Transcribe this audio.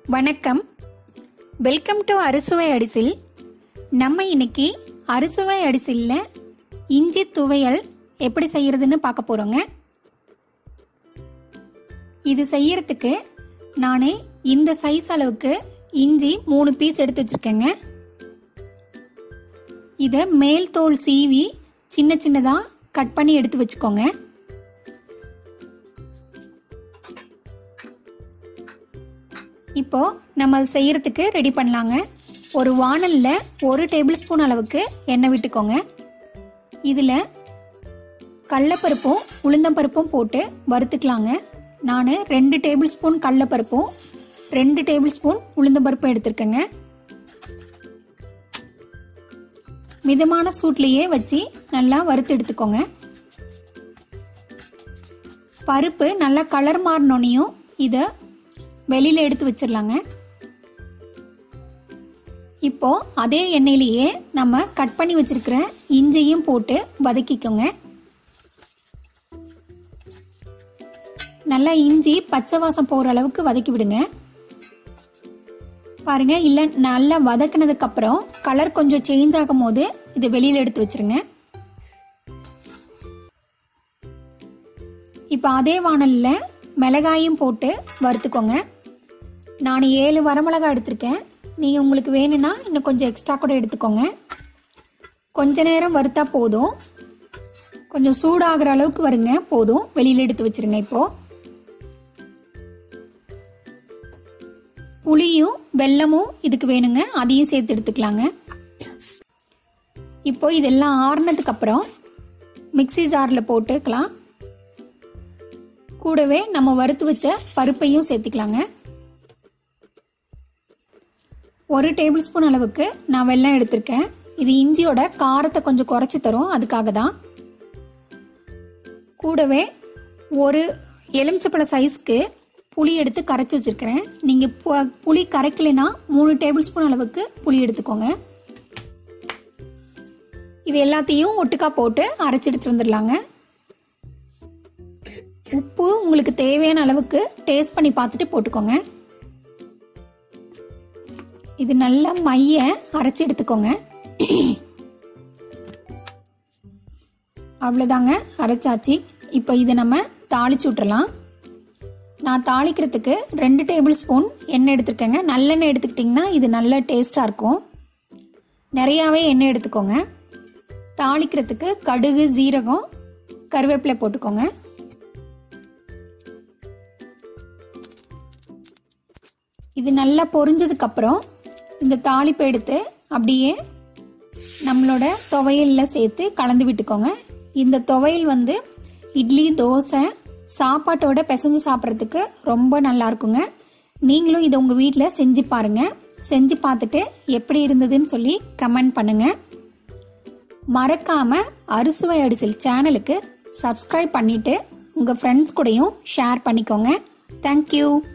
வணக்கம் welcome to அறுசுவை அடிசில் நம்ம இன்னைக்கு அறுசுவை அடிசில்ல இஞ்சி துவையல் எப்படி செய்யறதுன்னு பார்க்க போறோங்க இது செய்யறதுக்கு நான் இந்த சைஸ் அளவுக்கு இஞ்சி மூணு பீஸ் எடுத்து வச்சிருக்கேங்க இதை மேல் தோல் சீவி சின்ன சின்னதாக கட் பண்ணி எடுத்து வச்சுக்கோங்க இப்போ நம்ம அது செய்யறதுக்கு ரெடி பண்ணலாங்க ஒரு வானலில் ஒரு டேபிள் ஸ்பூன் அளவுக்கு எண்ணெய் விட்டுக்கோங்க இதில் கடலப்பருப்பும் உளுந்தம்பருப்பும் போட்டு வறுத்துக்கலாங்க நான் ரெண்டு டேபிள் ஸ்பூன் கடலப்பருப்பும் ரெண்டு டேபிள் ஸ்பூன் உளுந்தம்பருப்பும் எடுத்திருக்கேங்க மிதமான சூட்லேயே வச்சு நல்லா வறுத்து எடுத்துக்கோங்க பருப்பு நல்லா கலர் மாறினோனையும் இதை வெளியில் எடுத்து வச்சிடலாங்க இப்போ அதே எண்ணெயிலேயே நம்ம கட் பண்ணி வச்சிருக்கிற இஞ்சியும் போட்டு வதக்கிக்கோங்க நல்லா இஞ்சி பச்சை வாசம் போகிற அளவுக்கு வதக்கி விடுங்க பாருங்க இல்லை நல்லா வதக்கினதுக்கு அப்புறம் கலர் கொஞ்சம் சேஞ்ச் ஆகும் போது இதை வெளியில் எடுத்து வச்சிருங்க இப்போ அதே வானலில் மிளகாயும் போட்டு வறுத்துக்கோங்க நான் ஏழு வரமிளகாய் எடுத்திருக்கேன் நீங்கள் உங்களுக்கு வேணும்னா இன்னும் கொஞ்சம் எக்ஸ்ட்ரா கூட எடுத்துக்கோங்க கொஞ்ச நேரம் வறுத்தா போதும் கொஞ்சம் சூடாகிற அளவுக்கு வருங்க போதும் வெளியில் எடுத்து வச்சிருங்க இப்போ புளியும் வெல்லமும் இதுக்கு வேணுங்க அதையும் சேர்த்து எடுத்துக்கலாங்க இப்போ இதெல்லாம் ஆறுனதுக்கு அப்புறம் மிக்சி ஜாரில் போட்டுக்கலாம் கூடவே நம்ம வறுத்து வச்ச பருப்பையும் சேர்த்துக்கலாங்க ஒரு டேபிள் ஸ்பூன் அளவுக்கு நான் வெல்லம் எடுத்திருக்கேன் இது இஞ்சியோட காரத்தை கொஞ்சம் குறைச்சி தரும் அதுக்காக தான் கூடவே ஒரு எலுமிச்சப்பழ சைஸ்க்கு புளி எடுத்து கரைச்சி வச்சிருக்கிறேன் நீங்கள் புளி கரைக்கலைன்னா மூணு டேபிள் ஸ்பூன் அளவுக்கு புளி எடுத்துக்கோங்க இது எல்லாத்தையும் ஒட்டுக்கா போட்டு அரைச்சி எடுத்துட்டு வந்துடலாங்க உப்பு உங்களுக்கு தேவையான அளவுக்கு டேஸ்ட் பண்ணி பார்த்துட்டு போட்டுக்கோங்க இது நல்லா மைய அரைச்சி எடுத்துக்கோங்க அவ்வளோதாங்க அரைச்சாச்சு இப்போ இதை நம்ம தாளிச்சு விட்டுறலாம் நான் தாளிக்கிறதுக்கு ரெண்டு டேபிள் ஸ்பூன் எண்ணெய் எடுத்துருக்கேங்க நல்லெண்ணெய் எடுத்துக்கிட்டிங்கன்னா இது நல்ல டேஸ்ட்டாக இருக்கும் நிறையாவே எண்ணெய் எடுத்துக்கோங்க தாளிக்கிறதுக்கு கடுகு ஜீரகம் கருவேப்பிலை போட்டுக்கோங்க இது நல்லா பொரிஞ்சதுக்கு அப்புறம் இந்த தாளிப்பை எடுத்து அப்படியே நம்மளோட துவையலில் சேர்த்து கலந்து விட்டுக்கோங்க இந்த துவையல் வந்து இட்லி தோசை சாப்பாட்டோட பிசைஞ்சு சாப்பிட்றதுக்கு ரொம்ப நல்லா இருக்குங்க நீங்களும் இதை உங்கள் வீட்டில் செஞ்சு பாருங்க செஞ்சு பார்த்துட்டு எப்படி இருந்ததுன்னு சொல்லி கமெண்ட் பண்ணுங்க மறக்காம அறுசுவை அடிசில் சேனலுக்கு சப்ஸ்கிரைப் பண்ணிட்டு உங்கள் ஃப்ரெண்ட்ஸ் கூடயும் ஷேர் பண்ணிக்கோங்க தேங்க்யூ